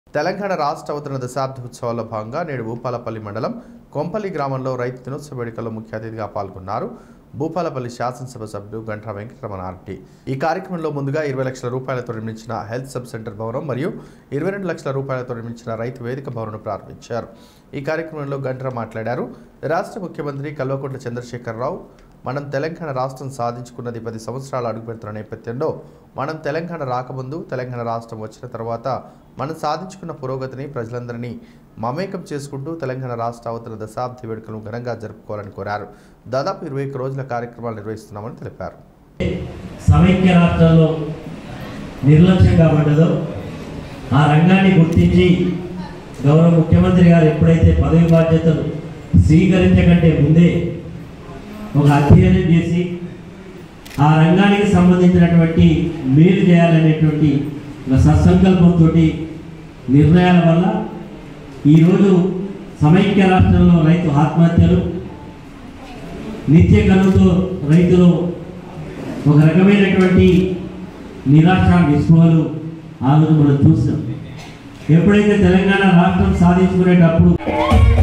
తెలంగాణ రాష్ట్ర అవతరణ దశాబ్ది ఉత్సవాల్లో భాగంగా నేడు భూపాలపల్లి మండలం కొంపల్లి గ్రామంలో రైతు దినోత్సవ వేడుకల్లో ముఖ్య అతిథిగా పాల్గొన్నారు భూపాలపల్లి శాసనసభ సభ్యుడు గంటా వెంకటరమణారెడ్డి ఈ కార్యక్రమంలో ముందుగా ఇరవై లక్షల రూపాయలతో నిర్మించిన హెల్త్ సబ్ సెంటర్ భవనం మరియు ఇరవై రెండు లక్షల రూపాయలతో నిర్మించిన రైతు వేదిక భవనం ప్రారంభించారు ఈ కార్యక్రమంలో గంటరా మాట్లాడారు రాష్ట్ర ముఖ్యమంత్రి కల్వకుంట్ల చంద్రశేఖరరావు మనం తెలంగాణ రాష్ట్రం సాధించుకున్నది పది సంవత్సరాలు అడుగుపెడుతున్న నేపథ్యంలో మనం తెలంగాణ రాకముందు తెలంగాణ రాష్ట్రం వచ్చిన తర్వాత మనం సాధించుకున్న పురోగతిని ప్రజలందరినీ మమేకం చేసుకుంటూ తెలంగాణ రాష్ట్ర అవతరణ దశాబ్ది వేడుకలను ఘనంగా జరుపుకోవాలని కోరారు దాదాపు ఇరవై ఒక్క రోజుల కార్యక్రమాలు నిర్వహిస్తున్నామని తెలిపారు సమైక్య రాష్ట్రాల్లో నిర్లక్ష్యంగా పడ్డదో ఆ రంగాన్ని గుర్తించి గౌరవ ముఖ్యమంత్రి గారు ఎప్పుడైతే పదవి బాధ్యతలు స్వీకరించకంటే ముందే ఒక అధ్యయనం చేసి ఆ రంగానికి సంబంధించినటువంటి మేలు చేయాలనేటువంటి ఒక సత్సంకల్పంతో నిర్ణయాల వల్ల ఈరోజు సమైక్య రాష్ట్రంలో రైతు ఆత్మహత్యలు నిత్య కలుతో రైతులు ఒక రకమైనటువంటి నిరాశ నిస్పృహలు ఆ రోజు మనం చూసాం ఎప్పుడైతే తెలంగాణ రాష్ట్రం సాధించుకునేటప్పుడు